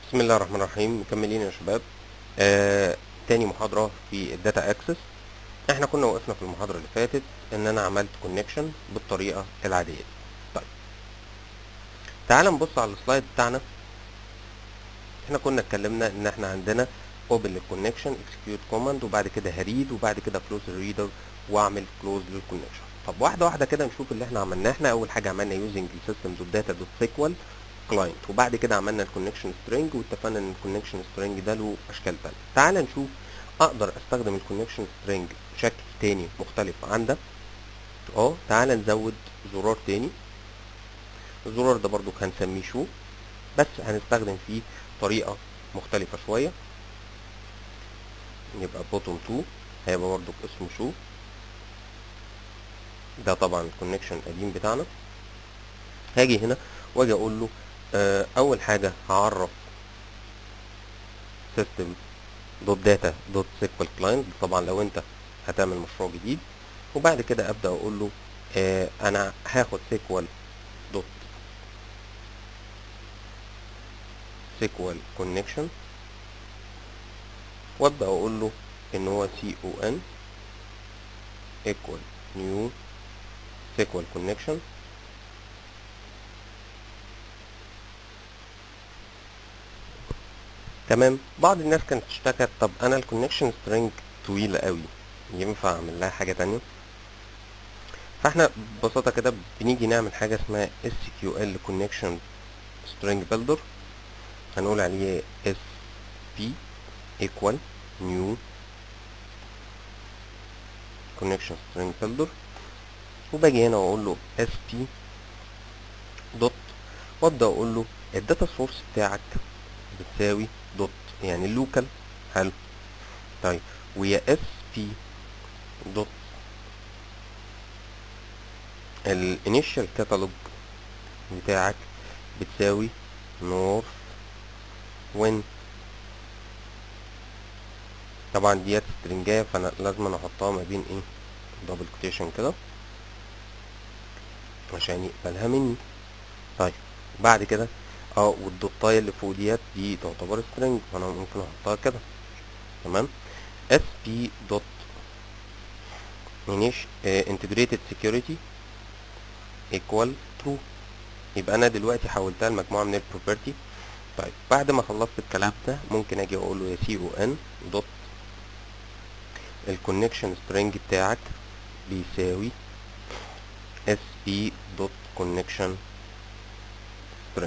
بسم الله الرحمن الرحيم مكملين يا شباب آه تاني محاضرة في الداتا اكسس احنا كنا وقفنا في المحاضرة اللي فاتت ان انا عملت كونكشن بالطريقة العادية دي طيب تعال نبص على السلايد بتاعنا احنا كنا اتكلمنا ان احنا عندنا open للكونكشن execute command وبعد كده هريد وبعد كده close الريدر واعمل close للكونكشن طب واحدة واحدة كده نشوف اللي احنا عملناه احنا اول حاجة عملنا using systems of data dot SQL كلاينت وبعد كده عملنا الكونكشن سترينج واتفقنا ان الكونكشن سترينج ده له اشكال تانية تعال نشوف اقدر استخدم الكونكشن سترينج بشكل تاني مختلف عن ده اه تعال نزود زرار تاني الزرار ده برضو هنسميه شو بس هنستخدم فيه طريقة مختلفة شوية يبقى بوتوم 2 هيبقى برضو اسمه شو ده طبعا الكونكشن القديم بتاعنا هاجي هنا واجي اقول له آه، اول حاجه هعرف سيستم دوت داتا دوت سيكوال كلاينت طبعا لو انت هتعمل مشروع جديد وبعد كده ابدا اقول له آه، انا هاخد سيكوال دوت سيكوال كونكشن وابدا اقول له ان هو سي او ان ايكوال نيو سيكوال كونكشن تمام بعض الناس كانت اشتكت طب انا الكونكشن سترينج طويله قوي ينفع اعمل لها حاجه تانية فاحنا ببساطه كده بنيجي نعمل حاجه اسمها SQL connection string builder هنقول عليه SP equal new connection string builder وباجي هنا واقول له SP دوت وابدا اقول له الداتا سورس بتاعك بتساوي دوت يعني اللوكال حلو طيب ويا اس بي دوت الانيشال كاتالوج بتاعك بتساوي نورث وين طبعا ديت سترنجايه فانا لازم أنا احطها ما بين ايه دبل كوتيشن كده عشان يقبلها مني طيب بعد كده اه والدوتايه اللي فوق ديت دي تعتبر سترينج فانا ممكن احطها كده تمام اس بي دوت انتجريتد سكيورتي ايكوال ترو يبقى انا دلوقتي حولتها لمجموعه من البروبرتي طيب بعد ما خلصت الكلام ده ممكن اجي اقول له يا سي او ان دوت الكونكشن سترينج بتاعك بيساوي اس بي دوت كونكشن سترينج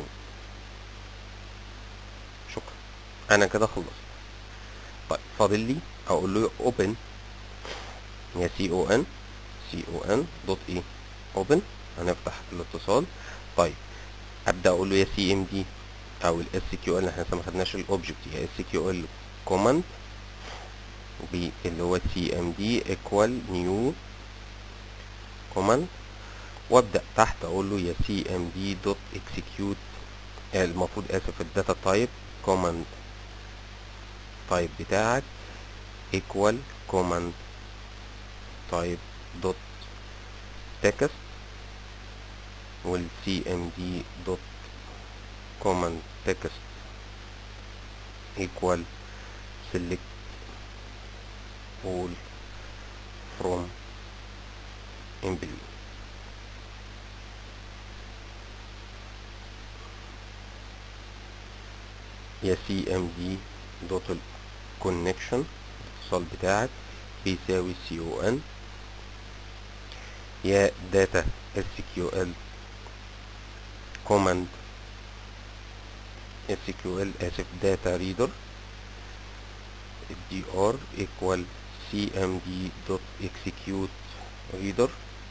شكرا انا كده خلصت طيب فاضل لي اقول له open يا سي او ان سي او ان دوت ايه open هنفتح الاتصال طيب ابدا اقول له يا سي ام دي او الاس كيو ال احنا لسه ما خدناش الاوبجكت يا اس كيو ال كوماند بي اللي هو سي ام دي ايكوال نيو كوماند وابدا تحت اقول له يا سي ام دي دوت اكسكيوت المفروض اسف الداتا تايب كوماند تايب بتاعك ايكوال كوماند تايب دوت تكست والسي ام دي دوت كوماند تكست equal select all from employee يا سي ام دي دوت الكونكشن الاتصال بتاعك بيساوي سي او ان يا داتا اس كيو ال كوماند اس كيو ال اسف داتا ريدر دي ار ايكوال سي ام دي دوت اكسكيوت ريدر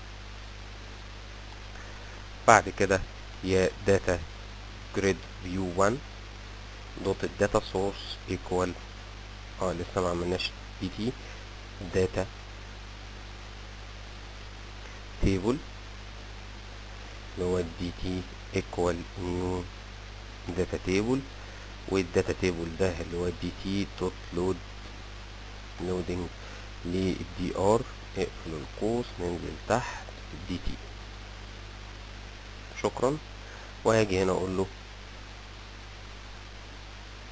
بعد كده يا داتا جريد فيو 1 دوت الداتا سورس ايكوال اه لسه ما عملناش دي تي داتا تيبل اللي هو الدي تي ايكوال نيو داتا تيبل والداتا تيبل ده اللي هو الدي تي دوت لود لودنج للدي ار اقفل القوس ننزل تحت الدي تي شكرا وهاجي هنا اقول له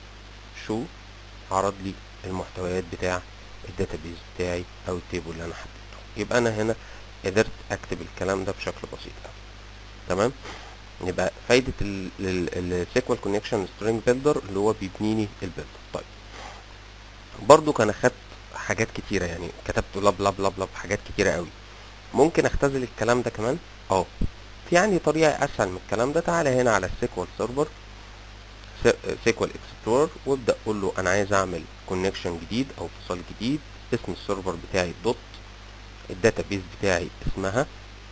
شو عرض لي المحتويات بتاع الداتابيز بتاعي او التيبل اللي انا حددته يبقى انا هنا قدرت اكتب الكلام ده بشكل بسيط قوي تمام يبقى فايدة السيكوال كونكشن سترينج بيلدر اللي هو بيبني لي البيلدر طيب برضو كان اخدت حاجات كتيرة يعني كتبت لاب لاب لاب لاب حاجات كتيرة قوي ممكن اختزل الكلام ده كمان اه في عندي طريقة اسهل من الكلام ده تعالى هنا على السيكوال سيرفر سيكوال اكسبلورر وابدا اقول له انا عايز اعمل كونكشن جديد او اتصال جديد اسم السيرفر بتاعي دوت الداتابيز بتاعي اسمها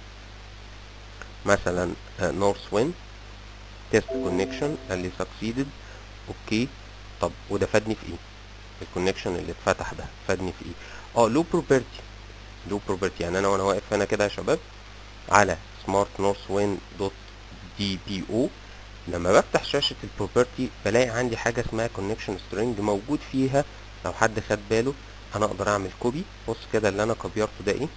مثلا نورث وين تيست كونكشن قال لي سكسيدد اوكي طب وده فادني في ايه الكونكشن اللي اتفتح ده فادني في ايه اه لو بروبرتي لو بروبرتي يعني انا وانا واقف هنا كده يا شباب على سمارت نورث وين دوت دي بي او لما بفتح شاشة البروبرتي بلاقي عندي حاجة اسمها كونكشن سترينج موجود فيها لو حد خد باله انا اقدر اعمل كوبي بص كده اللي انا كوبيرته ده ايه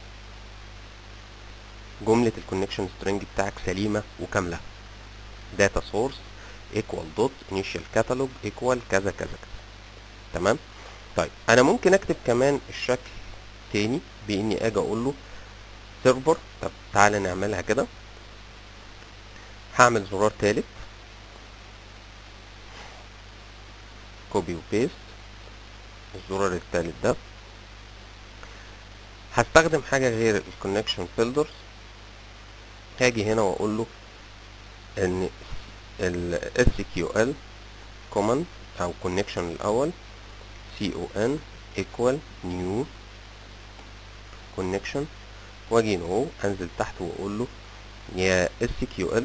جملة الكونكشن سترينج بتاعك سليمة وكاملة داتا سورس ايكوال دوت انيشال كاتالوج ايكوال كذا كذا كذا تمام طيب انا ممكن اكتب كمان الشكل تاني باني اجي اقول له سيرفر طب تعالى نعملها كده هعمل زرار تالت كوبي وبيست الزرار التالت ده هستخدم حاجة غير الكونكشن فيلدرز هاجي هنا واقول له ان ال SQL command او connection الاول con equal new connection واجي هنا اهو انزل تحت واقول له يا SQL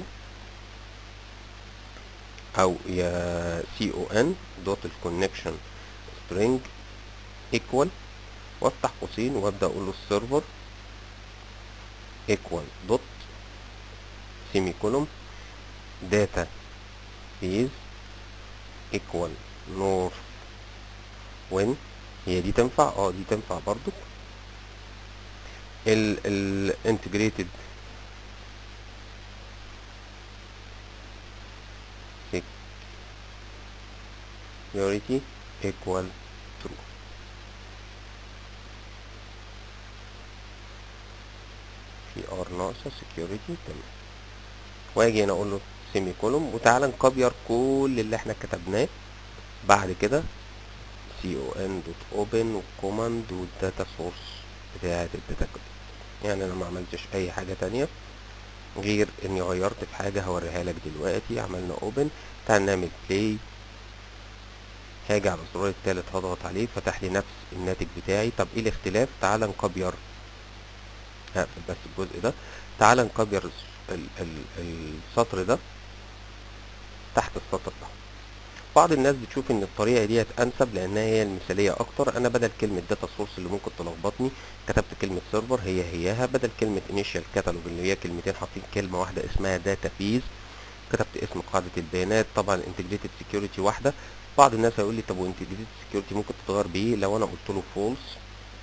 او يا con دوت الكونكشن string equal وافتح قوسين وابدا اقول له السيرفر equal دوت سيمي كولوم داتا بيز equal نورث وين هي دي تنفع اه دي تنفع برضو ال ال integrated security equal true في ار ناقصه security تمام واجي هنا اقول له سيمي كولوم وتعالى نكبير كل اللي احنا كتبناه بعد كده سي او ان دوت اوبن والكوماند والداتا سورس بتاعه الداتا يعني انا ما عملتش اي حاجه تانية غير اني غيرت في حاجه هوريها لك دلوقتي عملنا اوبن تعال نعمل بلاي هاجي على الزرار التالت هضغط عليه فتح لي نفس الناتج بتاعي طب ايه الاختلاف تعال نكبير هقفل بس الجزء ده تعال نكبير ال ال السطر ده تحت السطر ده بعض الناس بتشوف ان الطريقه ديت انسب لانها هي المثاليه اكتر انا بدل كلمه داتا سورس اللي ممكن تلخبطني كتبت كلمه سيرفر هي هياها بدل كلمه انيشال كاتالوج اللي هي كلمتين حاطين كلمه واحده اسمها داتا فيز كتبت اسم قاعده البيانات طبعا الانتجريتد سكيورتي واحده بعض الناس هيقول لي طب وانتجريتد سكيورتي ممكن تتغير بايه لو انا قلت له فولس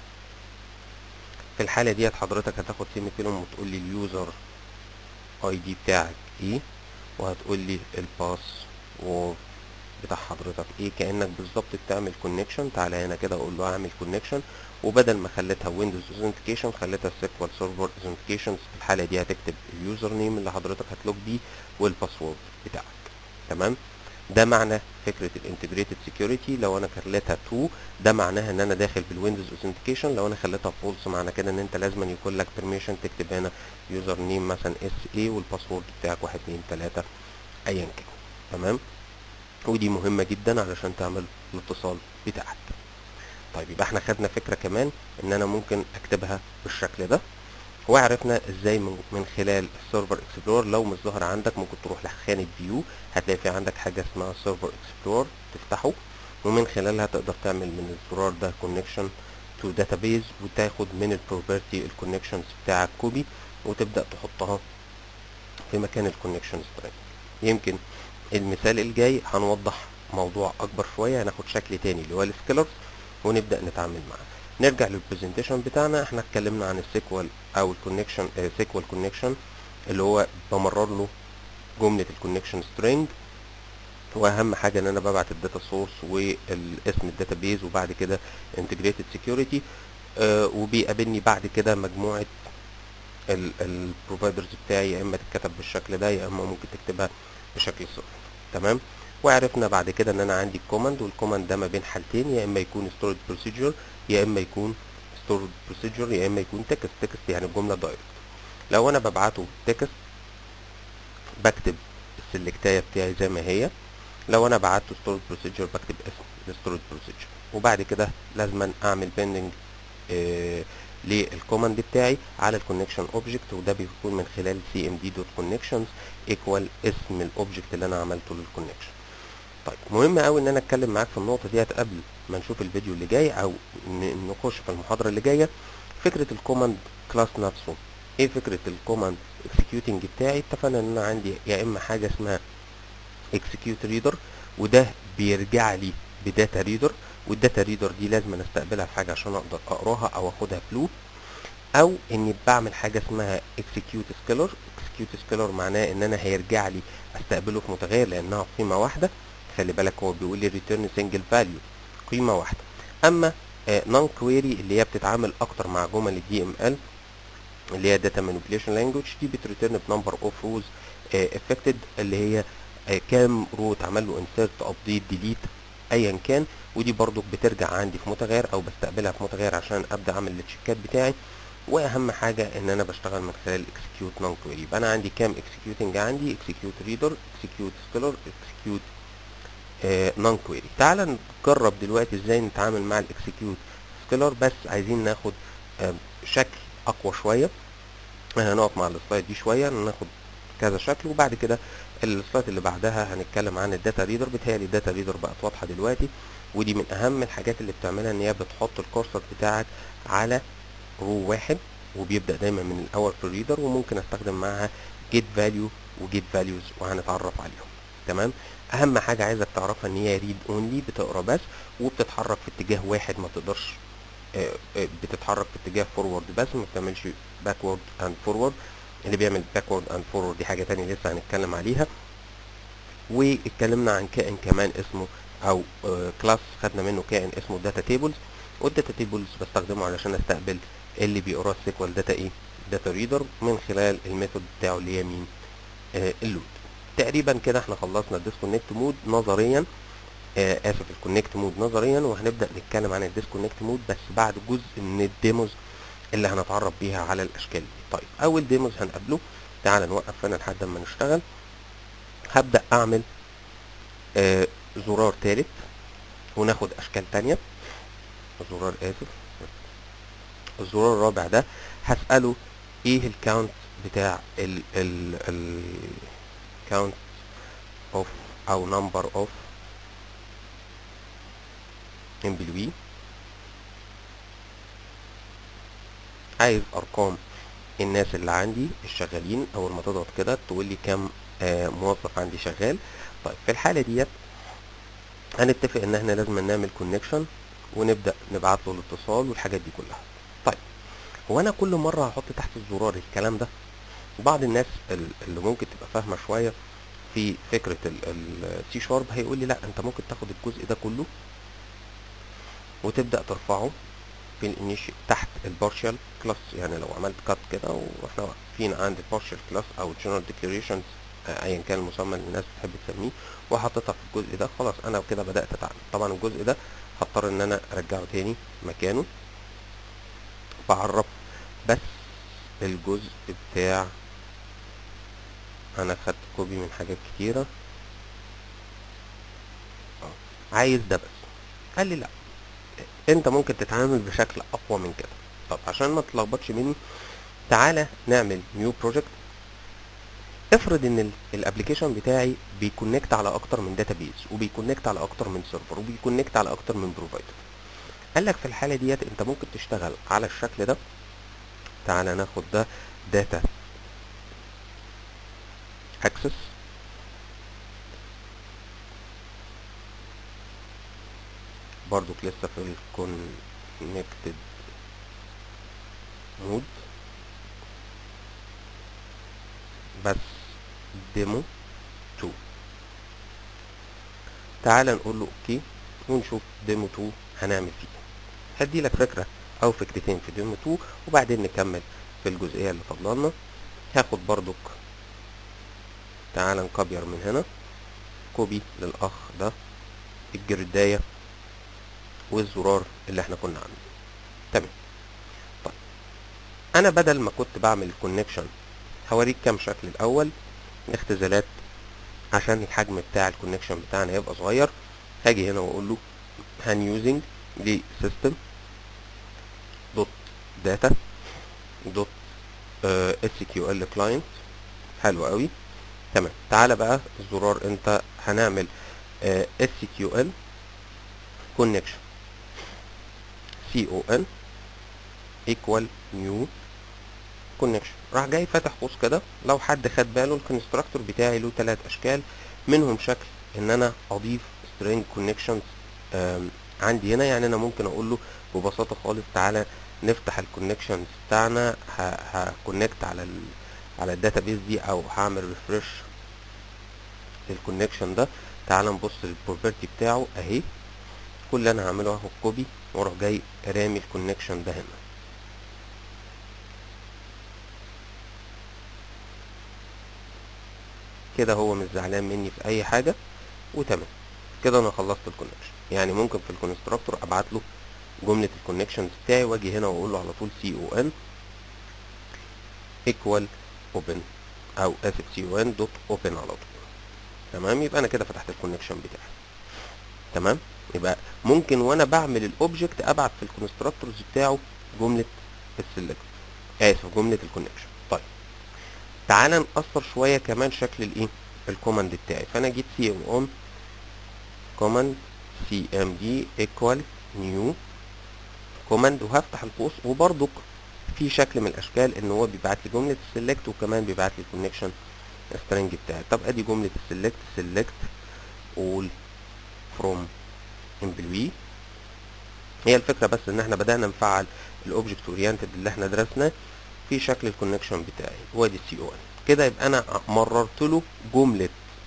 في الحاله ديت حضرتك هتاخد سيمي كولوم وتقول لي اليوزر اي دي بتاعك ايه وهتقول لي الباس وورد بتاع حضرتك ايه كانك بالظبط بتعمل كونكشن تعالى هنا كده اقول له اعمل كونكشن وبدل ما خليتها ويندوز اوثنتيكيشن خليتها سيكوال سيرفر اوثنتيكيشن في الحاله دي هتكتب اليوزر نيم اللي حضرتك هتلوج بيه والباسورد بتاعك تمام ده معنى فكره الانتجريتد سكيورتي لو انا خليتها تو ده معناها ان انا داخل بالويندوز اوثنتيكيشن لو انا خليتها فولس معنى كده ان انت لازم يكون لك بيرميشن تكتب هنا يوزر نيم مثلا اس اي والباسورد بتاعك 1 2 3 ايا كان تمام ودي مهمة جدا علشان تعمل الاتصال بتاعك طيب يبقى احنا خدنا فكرة كمان ان انا ممكن اكتبها بالشكل ده وعرفنا ازاي من خلال السيرفر اكسبلور لو مش ظاهر عندك ممكن تروح لخانة فيو هتلاقي في عندك حاجة اسمها سيرفر اكسبلور تفتحه ومن خلالها تقدر تعمل من الزرار ده كونكشن تو داتابيز وتاخد من البروبرتي الكونكشنز بتاعك كوبي وتبدأ تحطها في مكان الكونكشن سترينج يمكن المثال الجاي هنوضح موضوع اكبر شويه هناخد شكل تاني اللي هو السكيلرز ونبدا نتعامل معاه نرجع للبرزنتيشن بتاعنا احنا اتكلمنا عن السيكوال او الكونكشن سيكوال كونكشن اللي هو بمرر له جمله الكونكشن سترينج واهم حاجه ان انا ببعت الداتا سورس والاسم الداتابيز وبعد كده انتجريتد سكيورتي وبيقابلني بعد كده مجموعه البروفايدرز بتاعي يا اما تتكتب بالشكل ده يا اما ممكن تكتبها بشكل صفر تمام وعرفنا بعد كده ان انا عندي الكوماند والكوماند ده ما بين حالتين يا اما يكون ستورد بروسيجر يا اما يكون ستورد بروسيجر يا اما يكون تكست تكست يعني الجمله دايركت لو انا ببعته تكست بكتب السلكتايه بتاعي زي ما هي لو انا بعته ستورد بروسيجر بكتب اسم الستورد بروسيجر وبعد كده لازم اعمل بيندنج آه للكوماند بتاعي على الكونكشن اوبجكت وده بيكون من خلال cmd.connections ايكوال اسم الاوبجكت اللي انا عملته للكونكشن طيب مهم قوي ان انا اتكلم معاك في النقطه ديت قبل ما نشوف الفيديو اللي جاي او نخش في المحاضره اللي جايه فكره الكوماند كلاس نفسه ايه فكره الكوماند اكسكيوتنج بتاعي اتفقنا ان انا عندي يا اما حاجه اسمها اكسكيوت ريدر وده بيرجع لي بداتا ريدر والداتا ريدر دي لازم استقبلها في حاجه عشان اقدر اقراها او اخدها فلو او اني بعمل حاجه اسمها اكسكيوت سكيلر اكسكيوت سكيلر معناه ان انا هيرجع لي استقبله في متغير لانها قيمه واحده خلي بالك هو بيقول لي ريتيرن سنجل فاليو قيمه واحده اما نون كويري اللي هي بتتعامل اكتر مع جمل الدي ام ال اللي هي داتا مانيبيوليشن لانجوج دي بتريتيرن بنمبر اوف روز افكتد اللي هي آه كام رو اتعمل له انسيرت ابديت ديليت ايا كان ودي برضو بترجع عندي في متغير او بستقبلها في متغير عشان ابدا اعمل التشيكات بتاعي واهم حاجه ان انا بشتغل من خلال اكسكيوت نون كويري يبقى انا عندي كام اكسكيوتنج عندي اكسكيوت ريدر اكسكيوت سكيلر اكسكيوت نون كويري تعال نجرب دلوقتي ازاي نتعامل مع الاكسكيوت سكيلر بس عايزين ناخد آه شكل اقوى شويه هنقف مع السلايد دي شويه ناخد كذا شكل وبعد كده السلايد اللي بعدها هنتكلم عن الداتا ريدر بتهيألي الداتا ريدر بقت واضحه دلوقتي ودي من اهم الحاجات اللي بتعملها ان هي بتحط الكورسر بتاعك على رو واحد وبيبدا دايما من الاول في الريدر وممكن استخدم معاها جيت فاليو وجيت فاليوز وهنتعرف عليهم تمام اهم حاجه عايزك تعرفها ان هي ريد اونلي بتقرا بس وبتتحرك في اتجاه واحد ما تقدرش بتتحرك في اتجاه فورورد بس ما بتعملش باكورد اند فورورد اللي بيعمل باكورد اند فورورد دي حاجه تانية لسه هنتكلم عليها واتكلمنا عن كائن كمان اسمه او كلاس خدنا منه كائن اسمه داتا تيبلز والداتا تيبلز بستخدمه علشان استقبل اللي بيقراه السيكوال داتا ايه داتا ريدر من خلال الميثود بتاعه اللي هي مين آه اللود تقريبا كده احنا خلصنا الديسكونكت مود نظريا آه اسف الكونكت مود نظريا وهنبدا نتكلم عن الديسكونكت مود بس بعد جزء من الديموز اللي هنتعرف بيها على الاشكال دي طيب اول ديموز هنقابله تعال نوقف هنا لحد ما نشتغل هبدا اعمل آه زرار ثالث وناخد اشكال تانية زرار اسف الزرار الرابع ده هسأله ايه الكاونت بتاع ال ال ال count of او number of employee عايز ارقام الناس اللي عندي الشغالين اول ما تضغط كده تقول لي كام آه موظف عندي شغال طيب في الحاله ديت هنتفق ان احنا لازم نعمل كونكشن ونبدا نبعت له الاتصال والحاجات دي كلها طيب هو انا كل مره هحط تحت الزرار الكلام ده بعض الناس اللي ممكن تبقى فاهمه شويه في فكره السي شارب هيقول لي لا انت ممكن تاخد الجزء ده كله وتبدا ترفعه في الانيشي تحت البارشال كلاس يعني لو عملت كات كده واحنا واقفين عند البارشال كلاس او جنرال ديكلاريشنز ايا كان المسمى اللي الناس بتحب تسميه وحطيتها في الجزء ده خلاص انا كده بدات اتعامل طبعا الجزء ده هضطر ان انا ارجعه تاني مكانه بعرف بس الجزء بتاع انا خدت كوبي من حاجات كتيرة عايز ده بس قال لي لا انت ممكن تتعامل بشكل اقوى من كده طب عشان ما تلخبطش مني تعالى نعمل نيو بروجكت افرض ان الابلكيشن بتاعي بيكونكت على اكتر من داتابيز وبيكونكت على اكتر من سيرفر وبيكونكت على اكتر من بروفايدر قال لك في الحاله ديت انت ممكن تشتغل على الشكل ده تعالى ناخد ده داتا اكسس برضو لسه في الكونكتد مود بس ديمو 2 تعال نقول له اوكي ونشوف ديمو 2 هنعمل فيه إيه. هدي لك فكره او فكرتين في ديمو 2 وبعدين نكمل في الجزئيه اللي فاضلالنا هاخد برضك تعال نكبر من هنا كوبي للاخ ده الجردايه والزرار اللي احنا كنا عاملينه تمام طيب انا بدل ما كنت بعمل الكونكشن هوريك كام شكل الاول اختزالات عشان الحجم بتاع الكونكشن بتاعنا يبقى صغير هاجي هنا واقول له هان يوزنج دي سيستم دوت داتا دوت اس كيو ال كلاينت حلو قوي تمام تعالى بقى الزرار انت هنعمل اس كيو ال كونكشن سي او ان ايكوال نيو كونكشن راح جاي فاتح قوس كده لو حد خد باله الكونستراكتور بتاعي له ثلاث اشكال منهم شكل ان انا اضيف string connections عندي هنا يعني انا ممكن اقول له ببساطه خالص تعالى نفتح الكونكشنز بتاعنا هكونكت على ال على الداتابيز دي او هعمل ريفرش للكونكشن ده تعال نبص للبروبرتي بتاعه اهي كل اللي انا هعمله هاخد كوبي واروح جاي رامي الكونكشن ده هنا كده هو مش زعلان مني في اي حاجه وتمام كده انا خلصت الكونكشن يعني ممكن في الكونستراكتور ابعت له جمله الكونكشنز بتاعي واجي هنا واقول له على طول سي او ان ايكوال اوبن او اسف سي او ان دوت اوبن على طول تمام يبقى انا كده فتحت الكونكشن بتاعي تمام يبقى ممكن وانا بعمل الاوبجكت ابعت في الكونستراكتورز بتاعه جمله السلكت اسف جمله الكونكشن طيب تعالى نقصر شويه كمان شكل الايه الكوماند بتاعي فانا جيت سي او اون كوماند سي ام دي ايكوال نيو كوماند وهفتح القوس وبرضك في شكل من الاشكال ان هو بيبعت لي جمله السلكت وكمان بيبعت لي الكونكشن سترينج بتاعي طب ادي جمله السلكت سلكت اول فروم امبلوي هي الفكره بس ان احنا بدانا نفعل الاوبجكت اورينتد اللي احنا درسناه في شكل الكونكشن بتاعي وادي السي او ان كده يبقى انا مررت له جمله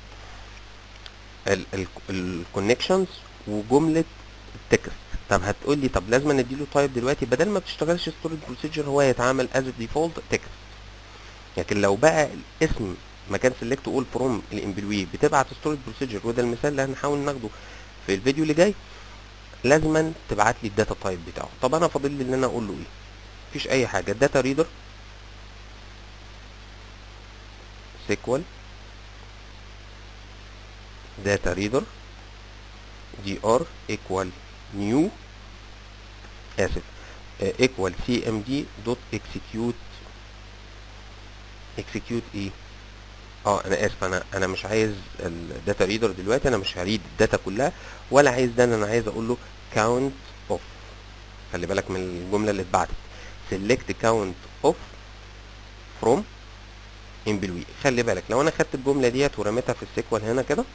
الكونكشنز وجمله التكست طب هتقول لي طب لازم نديله تايب دلوقتي بدل ما بتشتغلش ستورج بروسيجر هو يتعامل از ديفولت تكست لكن لو بقى الاسم مكان سيلكت اول فروم الامبلوي بتبعت ستورج بروسيجر وده المثال اللي هنحاول ناخده في الفيديو اللي جاي لازما تبعت لي الداتا تايب بتاعه طب انا فاضل لي ان انا اقول له ايه مفيش اي حاجه الداتا ريدر سيكوال data reader dr equal new اسف equal cmd dot execute execute ايه اه انا اسف انا انا مش عايز الداتا ريدر دلوقتي انا مش هريد الداتا كلها ولا عايز ده انا عايز اقول له count of خلي بالك من الجمله اللي اتبعتت select count of from employee خلي بالك لو انا خدت الجمله ديت ورميتها في السيكوال هنا كده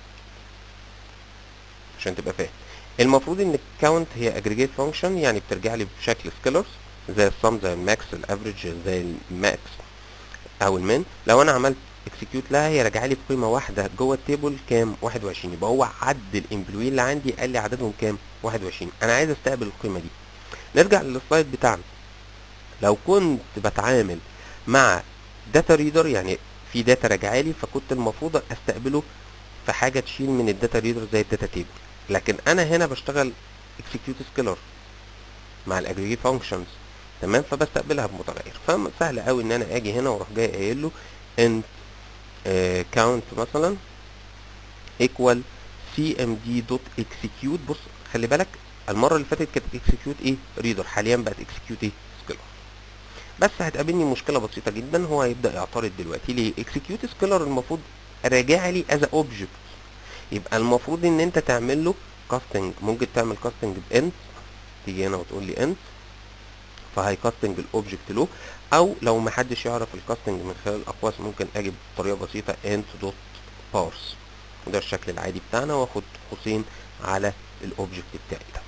عشان تبقى فاهم المفروض ان الكاونت هي اجريجيت فانكشن يعني بترجع لي بشكل سكيلرز زي السم زي الماكس الافريج زي الماكس او المين لو انا عملت اكسكيوت لها هي راجعه لي بقيمه واحده جوه التيبل كام 21 يبقى هو عد الامبلوي اللي عندي قال لي عددهم كام 21 انا عايز استقبل القيمه دي نرجع للسلايد بتاعنا لو كنت بتعامل مع داتا ريدر يعني في داتا راجعه لي فكنت المفروض استقبله في حاجه تشيل من الداتا ريدر زي الداتا تيبل لكن انا هنا بشتغل اكسكيوت سكيلر مع الاجريجيت فانكشنز تمام فبستقبلها بمتغير فسهل قوي ان انا اجي هنا واروح جاي قايل له انت كاونت مثلا ايكوال سي ام دي دوت اكسكيوت بص خلي بالك المره اللي فاتت كانت اكسكيوت ايه ريدر حاليا بقت اكسكيوت ايه سكيلر بس هتقابلني مشكله بسيطه جدا هو هيبدا يعترض دلوقتي ليه اكسكيوت سكيلر المفروض راجع لي از اوبجكت يبقى المفروض ان انت تعمل له كاستنج ممكن تعمل كاستنج بانت تيجي هنا وتقول لي انت فهيكاستنج الاوبجكت له او لو ما حدش يعرف الكاستنج من خلال الاقواس ممكن اجي بطريقه بسيطه انت دوت بارس ده الشكل العادي بتاعنا واخد قوسين على الاوبجكت بتاعي ده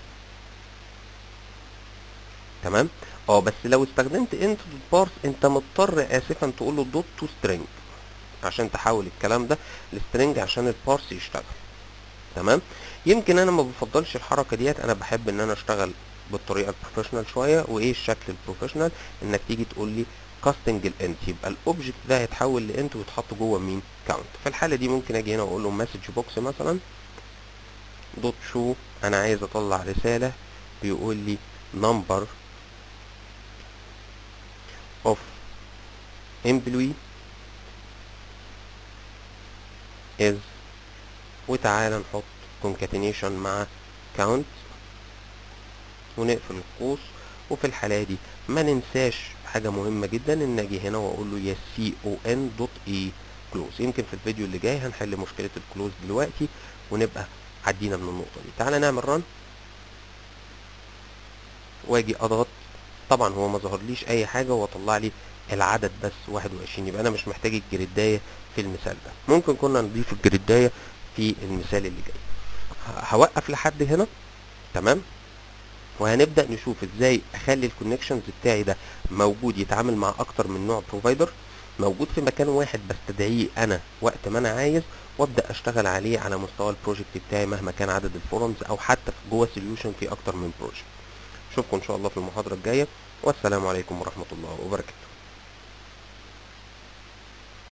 تمام اه بس لو استخدمت انت دوت بارس انت مضطر اسفا تقول له دوت تو سترينج عشان تحول الكلام ده لسترنج عشان البارس يشتغل تمام يمكن انا ما بفضلش الحركه ديت انا بحب ان انا اشتغل بالطريقه البروفيشنال شويه وايه الشكل البروفيشنال انك تيجي تقول لي كاستنج الانت يبقى الاوبجكت ده هيتحول لانت ويتحط جوه مين كاونت في الحاله دي ممكن اجي هنا واقول له مسج بوكس مثلا دوت شو انا عايز اطلع رساله بيقول لي number of employee is وتعالى نحط concatenation مع count ونقفل القوس وفي الحالة دي ما ننساش حاجة مهمة جدا ان اجي هنا واقول له يا سي او ان دوت اي كلوز يمكن في الفيديو اللي جاي هنحل مشكلة الكلوز دلوقتي ونبقى عدينا من النقطة دي تعالى نعمل رن واجي اضغط طبعا هو ما ظهرليش اي حاجة هو طلع لي العدد بس 21 يبقى انا مش محتاج الجريداية في المثال ده ممكن كنا نضيف الجريداية في المثال اللي جاي هوقف لحد هنا تمام وهنبدا نشوف ازاي اخلي الكونكشنز بتاعي ده موجود يتعامل مع اكتر من نوع بروفايدر موجود في مكان واحد بستدعيه انا وقت ما انا عايز وابدا اشتغل عليه على مستوى البروجكت بتاعي مهما كان عدد الفورمز او حتى جوه سوليوشن في اكتر من بروجكت اشوفكم ان شاء الله في المحاضره الجايه والسلام عليكم ورحمه الله وبركاته